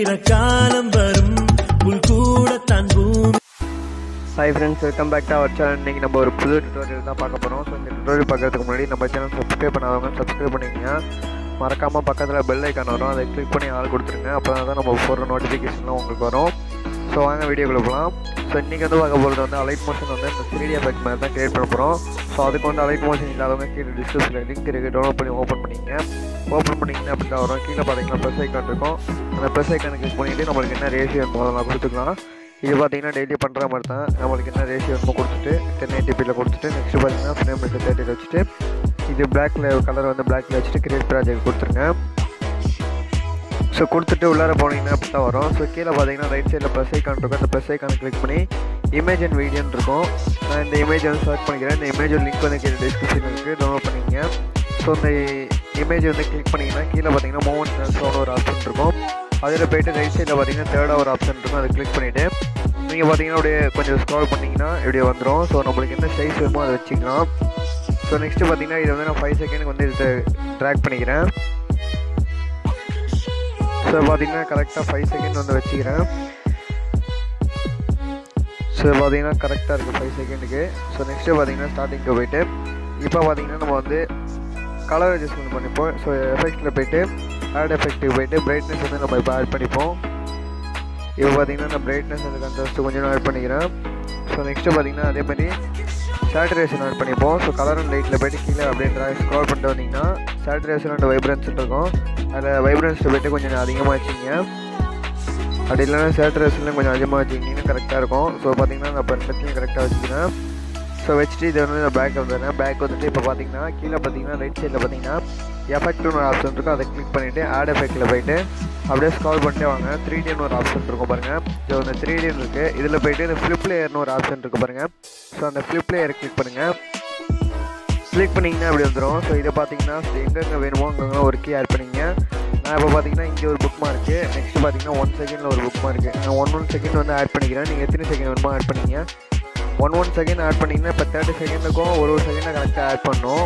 அழிகிற காலம் வரும் புல் கூடத்தான் பூமி hi friends welcome back to our channel இன்றைக்கி நம்ம ஒரு புது டுட்டோரியல் தான் பார்க்க போகிறோம் ஸோ இந்த டுட்டோரியல் பார்க்கறதுக்கு முன்னாடி நம்ம சேனல் சப்ஸ்கிரைப் பண்ணாதவங்க சப்ஸ்கிரைப் பண்ணிக்கங்க மறக்காமல் பக்கத்தில் பெல் ஐக்கான் வரும் அதை கிளிக் பண்ணி ஆள் கொடுத்துருங்க அப்போ தான் நம்ம போடுற நோட்டிஃபிகேஷன்லாம் உங்களுக்கு வரும் ஸோ வாங்க வீடியோக்குள்ள போகலாம் ஸோ இன்றைக்கி வந்து பார்க்க போகிறது வந்து அலைட் மோஷன் வந்து இந்த த்ரீ டி எஃபெக்ட் மாதிரி தான் கிரியேட் பண்ண போகிறோம் ஸோ அதுக்கு வந்து அலைட் மோஷன் இல்லாதவங்க கீழே டிஸ்கிரிப்ஷனில் லிங்க் இருக்குது டவுன்லோட் பண்ணி ஓப்பன் பண்ணிங்க ஓப்பன் பண்ணிங்கன்னா அப்படி தான் வரும் கீழே பார்த்தீங்கன்னா ப்ளஸ் ஐக்கான் இருக்கும் அந்த ப்ளஸ் ஐக்கானை கிளிக் பண்ணிவிட்டு நம்மளுக்கு என்ன ரேஷியோ முதல்ல கொடுத்துக்கலாம் இது பார்த்தீங்கன்னா டெய்லி பண்ணுற மாதிரி தான் நம்மளுக்கு என்ன ரேஷியோ வேணுமோ கொடுத்துட்டு டென் எயிட்டிபியில் கொடுத்துட்டு நெக்ஸ்ட் பார்த்தீங்கன்னா ஃப்ரேம் ரேட்டு தேர்ட்டியில் வச்சுட்டு இது பிளாக்ல கலர் வந்து பிளாக்ல வச்சுட்டு கிரியேட் ப்ராஜெக்ட் கொடுத்துருங்க ஸோ கொடுத்துட்டு உள்ளார போனீங்கன்னா அப்படி தான் வரும் ஸோ கீழே பார்த்தீங்கன்னா ரைட் சைடில் ப்ளஸ் ஐக்கான் இருக்கும் அந்த ப்ளஸ் ஐக்கான் கிளிக் பண்ணி இமேஜ் அண்ட் வீடியோன்னு இருக்கும் நான் இந்த இமேஜ் வந்து செலக்ட் பண்ணிக்கிறேன் இந்த இமேஜ் லிங்க் வந்து கீழே டிஸ்கிரிப்ஷன் இருக்குது டவுன்லோட் பண்ணிக்கங்க ஸோ இந்த இமேஜ் வந்து கிளிக் பண்ணிங்கன்னா கீழே பார்த்தீங்கன்னா மூமெண்ட் ட்ரான்ஸ்ஃபார்னு ஒரு ஆப்ஷன் இருக்கும் அதில் போயிட்டு ரைட் சைடில் பார்த்தீங்கன்னா தேர்டாக ஒரு ஆப்ஷன் இருக்கும் அதை கிளிக் பண்ணிவிட்டு நீங்கள் பார்த்தீங்கன்னா அப்படியே கொஞ்சம் ஸ்க்ரால் பண்ணிங்கன்னா இப்படியே வந்துடும் ஸோ நம்மளுக்கு என்ன சைஸ் வேணுமோ அதை வச்சுக்கலாம் ஸோ நெக்ஸ்ட்டு பார்த்தீங்கன்னா இதை வந்து நான் ஃபைவ் செகண்டுக்கு வந்து இதை ட்ராக் பண்ணிக்கிறேன் ஸோ பார்த்தீங்கன்னா கரெக்டாக ஃபைவ் செகண்ட் வந்து வச்சுக்கிறேன் ஸோ பார்த்தீங்கன்னா கரெக்டாக இருக்குது ஃபைவ் செகண்டுக்கு ஸோ நெக்ஸ்ட்டு பார்த்தீங்கன்னா ஸ்டார்டிங்க்கு போயிட்டு இப்போ பார்த்தீங்கன்னா நம்ம வந்து கலர் அட்ஜஸ்ட்மெண்ட் பண்ணிப்போம் ஸோ எஃபெக்ட்டில் போயிட்டு ஆட் எஃபெக்ட்டுக்கு போயிட்டு பிரைட்னஸ் வந்து நம்ம இப்போ ஆட் பண்ணிப்போம் இப்போ பார்த்தீங்கன்னா நான் பிரைட்னஸ் அந்த கண்ட்ராஸ்ட்டு கொஞ்சம் ஆட் பண்ணிக்கிறேன் ஸோ நெக்ஸ்ட்டு பார்த்தீங்கன்னா அதே மாதிரி சேட்டரேஷன் ஆட் பண்ணிப்போம் ஸோ கலர் அண்ட் லைட்டில் போயிட்டு கீழே அப்படின்ற ஸ்க்ரால் பண்ணிட்டு வந்தீங்கன்னா சேட்டரேஷன் அண்ட் வைப்ரன்ஸ் இருக்கும் அதில் வைப்ரன்ஸில் போயிட்டு கொஞ்சம் அதிகமாக வச்சிங்க அப்படி இல்லைன்னா சேட்டரேஷன்லையும் கொஞ்சம் அதிகமாக வச்சுக்கிட்டிங்கன்னா கரெக்டாக இருக்கும் ஸோ பார்த்தீங்கன்னா நான் இப்போ ரெண்டுத்தையும் கரெக்டாக வச்சுக்கிறேன் ஸோ வச்சுட்டு இது வந்து நான் பேக் வந்துடுறேன் பேக் வந்துட்டு இப்போ பார்த்தீங்கன்னா கீழே பார்த்தீங்கன்னா ரைட் சைடில் பார்த்தீங்கன்னா எஃபெக்ட்னு ஒரு ஆப்ஷன் இருக்கும் அதை கிளிக் பண்ணிவிட்டு ஆட் எஃபெக்ட்டில் போயிட்டு அப்படியே ஸ்கால் பண்ணிட்டே வாங்க த்ரீ டின்னு ஒரு ஆப்ஷன் இருக்கும் பாருங்கள் ஸோ அந்த த்ரீ டின்னு இருக்குது இதில் போயிட்டு இந்த ஃப்ளிப் லேயர்னு ஒரு ஆப்ஷன் இருக்குது பாருங்கள் ஸோ அந்த ஃப்ளிப் லேயரை கிளிக் பண்ணுங்கள் கிளிக் பண்ணிங்கன்னா அப்படி வந்துடும் ஸோ இதை பார்த்தீங்கன்னா எங்கெங்கே வேணுமோ அங்கங்கே ஒரு கீ ஆட் பண்ணிங்க நான் இப்போ பார்த்தீங்கன்னா இங்கே ஒரு புக் மார்க்கு நெக்ஸ்ட் பார்த்தீங்கன்னா ஒன் செகண்டில் ஒரு புக் மார்க்கு நான் ஒன் ஒன் செகண்ட் வந்து ஆட் பண்ணிக்கிறேன் நீங்கள் எத்தனை செகண்ட் வேணுமோ ஆட் பண்ணிங்க ஒன் ஒன் செகண்ட் ஆட் பண்ணிங்கன்னா இப்போ தேர்ட்டி செகண்டுக்கும் ஒரு ஒரு செகண்டை கரெக்டாக ஆட் பண்ணோம்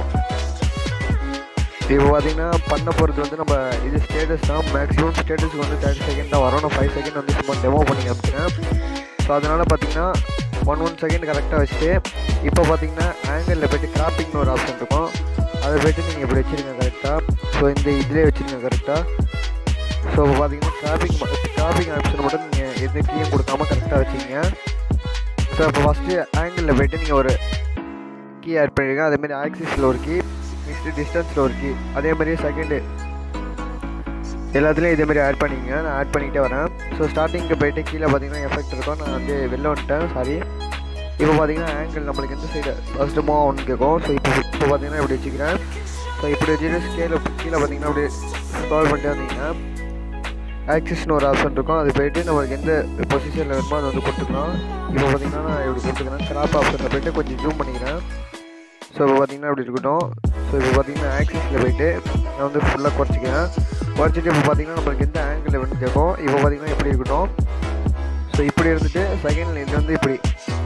இப்போ பார்த்தீங்கன்னா பண்ண போகிறது வந்து நம்ம இது ஸ்டேட்டஸ் தான் மேக்ஸிமம் ஸ்டேட்டஸ்க்கு வந்து தேர்ட்டி செகண்ட் தான் வரும் நான் ஃபைவ் செகண்ட் வந்து சும்மா டெமோ பண்ணி காமிக்கிறேன் ஸோ அதனால் பார்த்தீங்கன்னா ஒன் ஒன் செகண்ட் கரெக்டாக வச்சுட்டு இப்போ பார்த்தீங்கன்னா ஆங்கிளில் போய்ட்டு கிராப்பிங்னு ஒரு ஆப்ஷன் இருக்கும் அதை போய்ட்டு நீங்கள் இப்படி வச்சுருங்க கரெக்டாக ஸோ இந்த இதிலே வச்சுருங்க கரெக்டாக ஸோ இப்போ பார்த்தீங்கன்னா கிராப்பிங் கிராப்பிங் ஆப்ஷன் மட்டும் நீங்கள் எந்த கீயும் கொடுக்காம கரெக்டாக வச்சுங்க ஸோ இப்போ ஃபஸ்ட்டு ஆங்கிளில் போய்ட்டு நீங்கள் ஒரு கீ ஆட் பண்ணிடுங்க அதேமாதிரி ஆக்சிஸில் ஒரு கீ நெக்ஸ்ட்டு டிஸ்டன்ஸில் ஒரு கீ அதே மாதிரி செகண்டு எல்லாத்துலேயும் இதேமாரி ஆட் பண்ணிக்கங்க நான் ஆட் பண்ணிக்கிட்டே வரேன் ஸோ ஸ்டார்டிங்க்கு போயிட்டு கீழே பார்த்தீங்கன்னா எஃபெக்ட் இருக்கும் நான் வந்து வெளில வந்துட்டேன் சாரி இப்போ பார்த்தீங்கன்னா ஆங்கிள் நம்மளுக்கு எந்த சைடு ஃபஸ்ட்டு மூவ் ஒன்று கேட்கும் ஸோ இப்போ இப்போ பார்த்தீங்கன்னா இப்படி வச்சுக்கிறேன் ஸோ இப்படி வச்சுட்டு ஸ்கேல கீழே பார்த்தீங்கன்னா அப்படி ஸ்க்ரால் பண்ணிட்டு வந்தீங்கன்னா ஆக்சிஸ்னு ஒரு ஆப்ஷன் இருக்கும் அது போயிட்டு நம்மளுக்கு எந்த பொசிஷனில் வேணுமோ அதை வந்து கொடுத்துக்கலாம் இப்போ பார்த்தீங்கன்னா நான் இப்படி கொடுத்துக்கிறேன் கிராப் ஆப்ஷனில் போயிட்டு கொஞ்சம் ஜூம் பண்ணிக்கிறேன் ஸோ இப்போ பார்த்தீங்கன்னா இப்படி இருக்கட்டும் ஸோ இப்போ பார்த்தீங்கன்னா ஆக்சிஸில் போயிட்டு நான் வந்து ஃபுல்லாக குறைச்சிக்கிறேன் குறைச்சிட்டு இப்போ பார்த்தீங்கன்னா நம்மளுக்கு எந்த ஆங்கிளில் வேணும் கேட்கும் இப்போ பார்த்தீங்கன்னா இப்படி இருக்கட்டும் ஸோ இப்படி இருந்துட்டு செகண்டில் இது வந்து இப்படி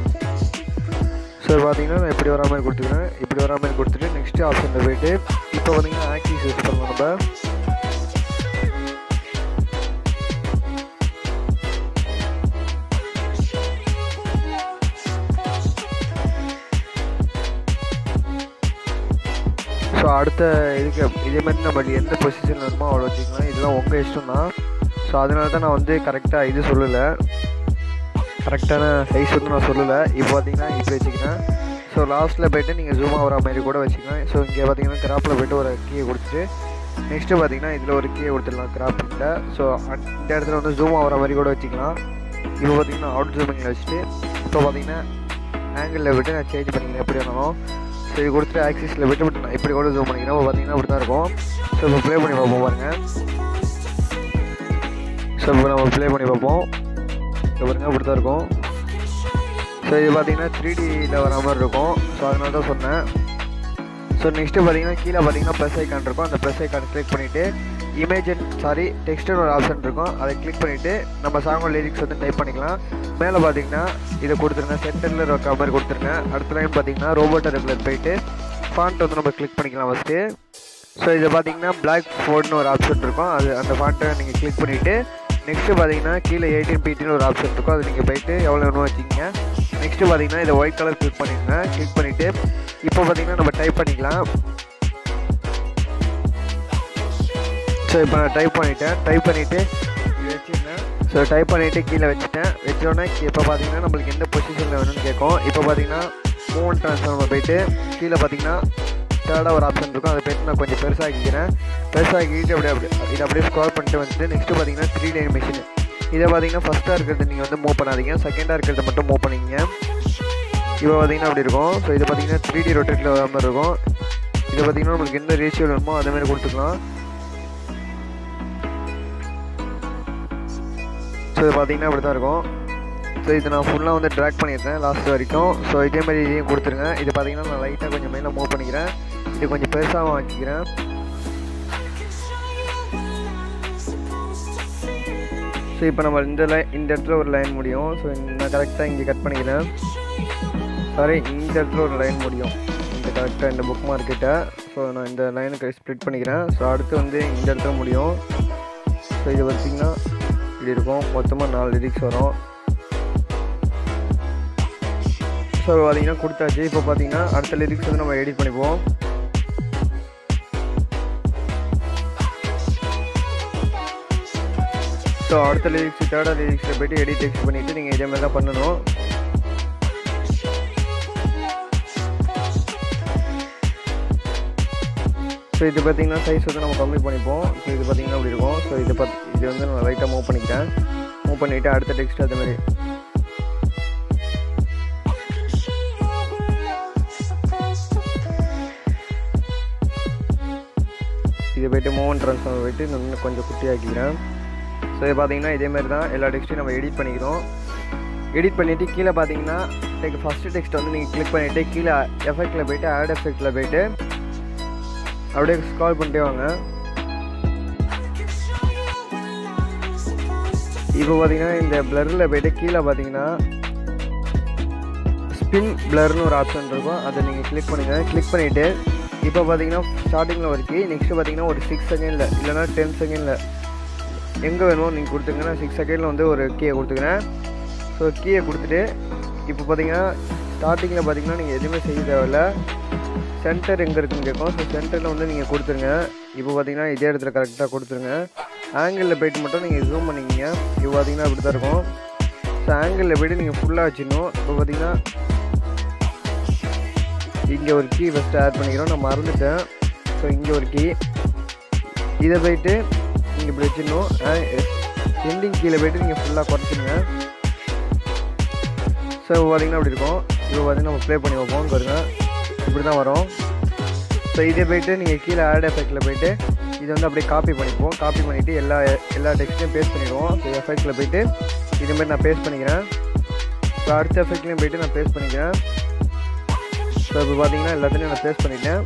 ஸோ பார்த்தீங்கன்னா நான் இப்படி வரா மாதிரி கொடுத்துக்கிறேன் இப்படி வரா மாதிரி கொடுத்துட்டு நெக்ஸ்ட் ஆப்ஷனில் போயிட்டு இப்போ பார்த்தீங்கன்னா ஆக்சிஸ் யூஸ் பண்ணலாம் நம்ம ஸோ அடுத்த இதுக்கு இதே மாதிரி நம்ம எந்த பொசிஷனில் வேணுமோ அவ்வளோ வச்சுக்கலாம் இதெல்லாம் உங்கள் இஷ்டம் தான் ஸோ அதனால தான் நான் வந்து கரெக்டாக இது சொல்லலை கரெக்டான சைஸ் வந்து நான் சொல்லலை இப்போ பார்த்தீங்கன்னா இப்படி வச்சுக்கிறேன் ஸோ லாஸ்ட்டில் போய்ட்டு நீங்கள் ஜூம் ஆகிற மாதிரி கூட வச்சுக்கலாம் ஸோ இங்கே பார்த்தீங்கன்னா கிராப்பில் போய்ட்டு ஒரு கீயை கொடுத்துட்டு நெக்ஸ்ட்டு பார்த்தீங்கன்னா இதில் ஒரு கீயை கொடுத்துடலாம் கிராப்பிங்கில் ஸோ இந்த இடத்துல வந்து ஜூம் ஆகிற மாதிரி கூட வச்சுக்கலாம் இப்போ பார்த்தீங்கன்னா அவுட் ஜூமிங்கில் வச்சுட்டு இப்போ பார்த்தீங்கன்னா ஆங்கிளில் விட்டு நான் சேஞ்ச் பண்ணிக்கிறேன் எப்படி வேணாலும் ஸோ இது கொடுத்துட்டு ஆக்சிஸில் விட்டு விட்டு நான் இப்படி கூட ஜூம் பண்ணிக்கிறேன் இப்போ பார்த்தீங்கன்னா அப்படி தான் இருக்கும் ஸோ இப்போ ப்ளே பண்ணி பார்ப்போம் பாருங்கள் ஸோ இப்போ நம்ம ப்ளே பண்ணி பார்ப்போம் இப்போ பாருங்க அப்படி தான் இருக்கும் ஸோ இது பார்த்தீங்கன்னா த்ரீ டியில் வர மாதிரி இருக்கும் ஸோ அதனால தான் சொன்னேன் ஸோ நெக்ஸ்ட்டு பார்த்தீங்கன்னா கீழே பார்த்தீங்கன்னா ப்ளஸ் ஐக்கான் இருக்கும் அந்த ப்ளஸ் ஐக்கான் கிளிக் பண்ணிவிட்டு இமேஜ் சாரி டெக்ஸ்ட்னு ஒரு ஆப்ஷன் இருக்கும் அதை கிளிக் பண்ணிவிட்டு நம்ம சாங்கோட லிரிக்ஸ் வந்து டைப் பண்ணிக்கலாம் மேலே பார்த்தீங்கன்னா இதை கொடுத்துருங்க சென்டரில் இருக்க மாதிரி கொடுத்துருங்க அடுத்த லைன் பார்த்தீங்கன்னா ரோபோட்டர் ரெகுலர் போயிட்டு ஃபாண்ட் வந்து நம்ம கிளிக் பண்ணிக்கலாம் ஃபஸ்ட்டு ஸோ இதை பார்த்தீங்கன்னா பிளாக் ஃபோர்ட்னு ஒரு ஆப்ஷன் இருக்கும் அது அந்த ஃபாண்ட்டை நீங்கள் கிளிக் பண்ணிவிட்டு நெக்ஸ்ட்டு பார்த்தீங்கன்னா கீழே எயிட்டீன் பிடின்னு ஒரு ஆப்ஷன் இருக்கும் அது நீங்கள் போயிட்டு எவ்வளோ வேணுமோ வச்சுக்கிங்க நெக்ஸ்ட்டு பார்த்தீங்கன்னா இதை ஒயிட் கலர் கிளிக் பண்ணிடுங்க கிளிக் பண்ணிவிட்டு இப்போ பார்த்தீங்கன்னா நம்ம டைப் பண்ணிக்கலாம் ஸோ இப்போ நான் டைப் பண்ணிட்டேன் டைப் பண்ணிவிட்டு வச்சுருந்தேன் ஸோ டைப் பண்ணிவிட்டு கீழே வச்சுட்டேன் வச்சோடனே இப்போ பார்த்தீங்கன்னா நம்மளுக்கு எந்த பொசிஷனில் வேணும்னு கேட்கும் இப்போ பார்த்தீங்கன்னா மூவ் ட்ரான்ஸ்ஃபார்மர் போயிட்டு கீழே பார்த்தீங்கன்னா தேர்டாக ஒரு ஆப்ஷன் இருக்கும் அதை போயிட்டு நான் கொஞ்சம் பெருசாகிக்கிறேன் பெருசாகிக்கிட்டு அப்படியே அப்படியே இதை அப்படியே ஸ்கால் பண்ணிட்டு வந்துட்டு நெக்ஸ்ட்டு பார்த்தீங்கன்னா த்ரீ டி மிஷின் இதை பார்த்தீங்கன்னா ஃபஸ்ட்டாக இருக்கிறது நீங்கள் வந்து மூவ் பண்ணாதீங்க செகண்டாக இருக்கிறத மட்டும் மூவ் பண்ணிக்கிங்க இப்போ பார்த்தீங்கன்னா அப்படி இருக்கும் ஸோ இது பார்த்தீங்கன்னா த்ரீ டி ரொட்டேட்டில் வர மாதிரி இருக்கும் இது பார்த்தீங்கன்னா நம்மளுக்கு எந்த ரேஷியோ வேணுமோ அதே மாதிரி கொடுத்துக்கலாம் ஸோ இது பார்த்தீங்கன்னா அப்படி தான் இருக்கும் ஸோ இது நான் ஃபுல்லாக வந்து ட்ராக் பண்ணியிருந்தேன் லாஸ்ட் வரைக்கும் ஸோ இதே மாதிரி இதையும் கொடுத்துருங்க இது பார்த்தீங்கன்னா நான் லைட்டாக கொஞ்சம் மேலே மூவ் பண்ணிக்கிறேன் இது கொஞ்சம் பெருசாகவும் ஆக்கிக்கிறேன் ஸோ இப்போ நம்ம இந்த லைன் இந்த இடத்துல ஒரு லைன் முடியும் ஸோ நான் கரெக்டாக இங்கே கட் பண்ணிக்கிறேன் சாரி இந்த இடத்துல ஒரு லைன் முடியும் இந்த கரெக்டாக இந்த புக் மார்க்கெட்டை ஸோ நான் இந்த லைனுக்கு ஸ்ப்ளிட் பண்ணிக்கிறேன் ஸோ அடுத்து வந்து இந்த இடத்துல முடியும் ஸோ இது பார்த்திங்கன்னா இப்படி இருக்கும் மொத்தமாக நாலு லிரிக்ஸ் வரும் ஸோ பார்த்தீங்கன்னா கொடுத்தாச்சு இப்போ பார்த்தீங்கன்னா அடுத்த லிரிக்ஸ் வந்து நம்ம எடிட் பண்ணிப்போம் ஸோ அடுத்த லிரிக்ஸ் தேர்டாக லிரிக்ஸில் போய்ட்டு எடிட் டெக்ஸ்ட் பண்ணிவிட்டு நீங்கள் இதே மாதிரி தான் பண்ணணும் ஸோ இது பார்த்தீங்கன்னா சைஸ் வந்து நம்ம கம்மி பண்ணிப்போம் ஸோ இது பார்த்தீங்கன்னா அப்படி இருக்கும் ஸோ இது பார்த்து இது வந்து நான் லைட்டாக மூவ் பண்ணிக்கிறேன் மூவ் பண்ணிவிட்டு அடுத்த டெக்ஸ்ட் அது மாதிரி இது போய்ட்டு மூவ் ட்ரான்ஸ்ஃபார்மர் போயிட்டு இன்னும் கொஞ்சம் குட்டியாக்கிக்கிறேன் ஸோ இது பார்த்தீங்கன்னா இதே மாதிரி தான் எல்லா டெக்ஸ்ட்டையும் நம்ம எடிட் பண்ணிக்கிறோம் எடிட் பண்ணிவிட்டு கீழே பார்த்தீங்கன்னா லைக் ஃபஸ்ட்டு டெக்ஸ்ட் வந்து நீங்கள் கிளிக் பண்ணிவிட்டு கீழே எஃபெக்டில் போயிட்டு ஆட் எஃபெக்டில் போயிட்டு அப்படியே ஸ்கால் பண்ணிட்டே வாங்க இப்போ பார்த்தீங்கன்னா இந்த பிளரில் போயிட்டு கீழே பார்த்தீங்கன்னா ஸ்பின் பிளர்னு ஒரு ஆப்ஷன் இருக்கும் அதை நீங்கள் கிளிக் பண்ணுங்கள் கிளிக் பண்ணிவிட்டு இப்போ பார்த்தீங்கன்னா ஸ்டார்டிங்கில் ஒரு கீ நெக்ஸ்ட்டு பார்த்தீங்கன்னா ஒரு சிக்ஸ் செகண்டில் இல்லைனா டென் செகண்டில் எங்கே வேணுமோ நீங்கள் கொடுத்துங்க நான் சிக்ஸ் செகண்டில் வந்து ஒரு கீயை கொடுத்துக்கிறேன் ஸோ கீயை கொடுத்துட்டு இப்போ பார்த்தீங்கன்னா ஸ்டார்டிங்கில் பார்த்தீங்கன்னா நீங்கள் எதுவுமே செய்ய தேவையில்ல சென்டர் எங்கே இருக்குன்னு கேட்கும் ஸோ சென்டரில் வந்து நீங்கள் கொடுத்துருங்க இப்போ பார்த்தீங்கன்னா இதே இடத்துல கரெக்டாக கொடுத்துருங்க ஆங்கிளில் போயிட்டு மட்டும் நீங்கள் ஜூம் பண்ணிக்கிங்க இப்போ பார்த்தீங்கன்னா அப்படி தான் இருக்கும் ஸோ ஆங்கிளில் போயிட்டு நீங்கள் ஃபுல்லாக வச்சிடணும் இப்போ பார்த்தீங்கன்னா இங்கே ஒரு கீ ஃபஸ்ட்டு ஆட் பண்ணிக்கிறோம் நான் மறந்துட்டேன் ஸோ இங்கே ஒரு கீ இதை போயிட்டு நீங்கள் இப்படி வச்சிடணும் எண்டிங் கீழே போயிட்டு நீங்கள் ஃபுல்லாக குறைச்சிடுங்க ஸோ பார்த்தீங்கன்னா அப்படி இருக்கும் இப்போ பார்த்தீங்கன்னா நம்ம ப்ளே பண்ணி வைப்போம் பாருங்க இப்படி தான் வரும் ஸோ இதே போயிட்டு நீங்கள் கீழே ஆட் எஃபெக்டில் போயிட்டு இதை வந்து அப்படியே காப்பி பண்ணிப்போம் காப்பி பண்ணிவிட்டு எல்லா எல்லா டெக்ஸ்ட்டையும் பேஸ்ட் பண்ணிடுவோம் ஸோ எஃபெக்டில் போயிட்டு இதுமாதிரி நான் பேஸ்ட் பண்ணிக்கிறேன் ஸோ அடுத்த எஃபெக்ட்லையும் போயிட்டு நான் பேஸ்ட் பண்ணிக்கிறேன் ஸோ இப்போ பார்த்தீங்கன்னா எல்லாத்துலேயும் நான் பேஸ்ட் பண்ணிட்டேன்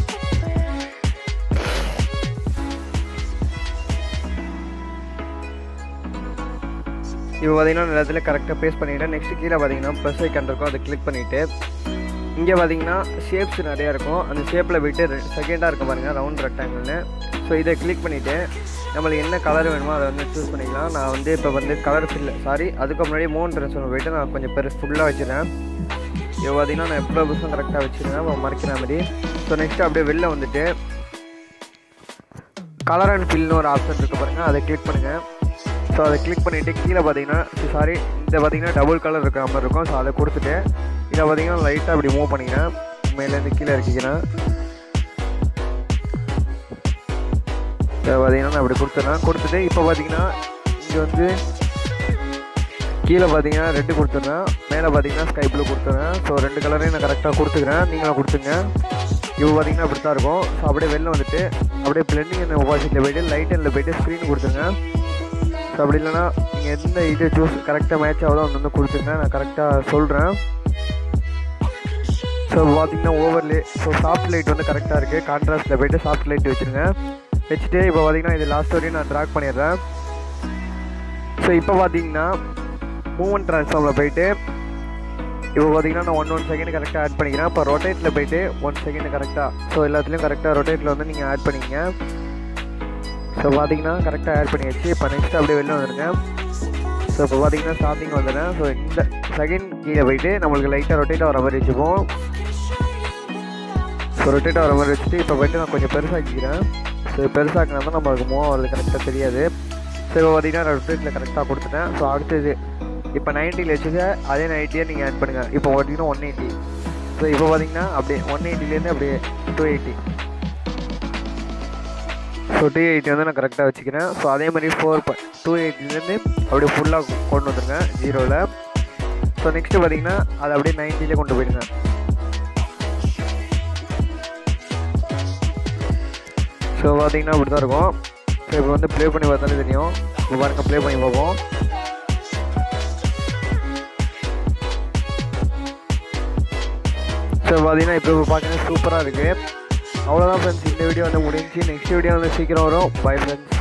இப்போ பார்த்தீங்கன்னா நான் எல்லாத்துலேயும் கரெக்டாக பேஸ்ட் பண்ணிவிட்டேன் நெக்ஸ்ட் கீழே பார்த்தீங்கன்னா ப்ளஸ் ஐக்கன் இருக்கும் அதை கிளிக் பண்ணிவிட்டு இங்கே பார்த்தீங்கன்னா ஷேப்ஸ் நிறையா இருக்கும் அந்த ஷேப்பில் போயிட்டு செகண்டாக இருக்கும் பாருங்கள் ரவுண்ட் ரெக்டாங்கிள்னு ஸோ இதை கிளிக் பண்ணிவிட்டு நம்மளுக்கு என்ன கலர் வேணுமோ அதை வந்து சூஸ் பண்ணிக்கலாம் நான் வந்து இப்போ வந்து கலர் ஃபில் சாரி அதுக்கு முன்னாடி மூணு ட்ரெஸ் ஒன்று போயிட்டு நான் கொஞ்சம் பெருசு ஃபுல்லாக வச்சுருக்கேன் இப்போ பார்த்தீங்கன்னா நான் எவ்வளோ புதுசும் கரெக்டாக வச்சுருக்கேன் மறைக்கிற மாதிரி ஸோ நெக்ஸ்ட்டு அப்படியே வெளில வந்துட்டு கலர் அண்ட் ஃபில்னு ஒரு ஆப்ஷன் இருக்குது பாருங்கள் அதை கிளிக் பண்ணுங்கள் ஸோ அதை கிளிக் பண்ணிவிட்டு கீழே பார்த்தீங்கன்னா சாரி இந்த பார்த்தீங்கன்னா டபுள் கலர் இருக்கிற மாதிரி இருக்கும் ஸோ அதை கொடுத்துட்டு இதை பார்த்தீங்கன்னா லைட்டாக அப்படி மூவ் பண்ணிக்கிறேன் மேலேருந்து கீழே இறக்கிக்கிறேன் இதை பார்த்தீங்கன்னா நான் அப்படி கொடுத்துட்றேன் கொடுத்துட்டு இப்போ பார்த்தீங்கன்னா இங்கே வந்து கீழே பார்த்தீங்கன்னா ரெட்டு கொடுத்துட்றேன் மேலே பார்த்தீங்கன்னா ஸ்கை ப்ளூ கொடுத்துட்றேன் ஸோ ரெண்டு கலரையும் நான் கரெக்டாக கொடுத்துக்கிறேன் நீங்களும் கொடுத்துங்க இப்போ பார்த்தீங்கன்னா அப்படி தான் இருக்கும் ஸோ அப்படியே வெளில வந்துட்டு அப்படியே பிளெண்டிங் என்ன ஒப்பாசிட்டியில் போயிட்டு லைட் எண்ணில் போயிட்டு ஸ்க்ரீன் கொடுத்துருங்க ஸோ அப்படி இல்லைன்னா நீங்கள் எந்த இது சூஸ் கரெக்டாக மேட்ச் ஆகுதோ ஒன்று வந்து கொடுத்துருங்க நான் கரெக்டாக சொல்கிறேன் ஸோ பார்த்தீங்கன்னா ஓவர்லே ஸோ சாஃப்ட் லைட் வந்து கரெக்டாக இருக்குது கான்ட்ராஸ்ட்டில் போயிட்டு சாஃப்ட் லைட் வச்சுருங்க வச்சுட்டு இப்போ பார்த்தீங்கன்னா இது லாஸ்ட் வரையும் நான் ட்ராக் பண்ணிடுறேன் ஸோ இப்போ பார்த்தீங்கன்னா மூவ்மெண்ட் ட்ரான்ஸ்ஃபார்மில் போயிட்டு இப்போ பார்த்தீங்கன்னா நான் ஒன் ஒன் செகண்ட் கரெக்டாக ஆட் பண்ணிக்கிறேன் இப்போ ரொட்டேட்டில் போயிட்டு ஒன் செகண்ட் கரெக்டாக ஸோ எல்லாத்துலேயும் கரெக்டாக ரொட்டேட்டில் வந்து நீங்கள் ஆட் பண்ணிக்கங்க ஸோ பார்த்தீங்கன்னா கரெக்டாக ஆட் பண்ணியாச்சு இப்போ நெக்ஸ்ட் அப்படியே வெளில வந்துருங்க ஸோ இப்போ பார்த்தீங்கன்னா ஸ்டார்டிங் வந்துடுறேன் ஸோ இந்த செகண்ட் கீழே போயிட்டு நம்மளுக்கு லைட்டாக ரொட்டேட்டாக வர மாதிரி வச்சுப்போம் ஸோ ரொட்டேட்டாக வர மாதிரி வச்சுட்டு இப்போ போயிட்டு நான் கொஞ்சம் பெருசாக்கிக்கிறேன் ஸோ பெருசாக்கினா தான் நம்மளுக்கு மூவ் ஆகிறது கரெக்டாக தெரியாது ஸோ இப்போ பார்த்தீங்கன்னா ரொட்டேட்டில் கரெக்டாக கொடுத்துட்டேன் ஸோ அடுத்தது இப்போ நைன்ட்டியில் வச்சுட்டு அதே நைன்ட்டியை நீங்கள் ஆட் பண்ணுங்கள் இப்போ பார்த்தீங்கன்னா ஒன் எயிட்டி ஸோ இப்போ பார்த்தீங்கன்னா அப்படியே ஒன் எயிட்டிலேருந்து அப்படியே two eighty so two eighty வந்து நான் கரெக்டாக வச்சுக்கிறேன் ஸோ அதே மாதிரி ஃபோர் டூ எயிட்டிலேருந்து அப்படியே ஃபுல்லாக கொண்டு வந்துருங்க ஜீரோவில் ஸோ நெக்ஸ்ட்டு பார்த்தீங்கன்னா அதை அப்படியே நைன்ட்டிலே கொண்டு போயிடுங்க ஸோ பார்த்தீங்கன்னா அப்படி தான் இருக்கும் ஸோ இப்போ வந்து ப்ளே பண்ணி பார்த்தாலே தெரியும் இப்போ பாருங்க ப்ளே பண்ணி பார்ப்போம் ஸோ பார்த்தீங்கன்னா இப்போ பார்த்தீங்கன்னா சூப்பராக இருக்குது அவ்வளோதான் ஃப்ரெண்ட்ஸ் இந்த வீடியோ வந்து முடிஞ்சு நெக்ஸ்ட் வீடியோ வந்து சீக்கிரம் வரும் பை ஃப்ரெண்ட்ஸ்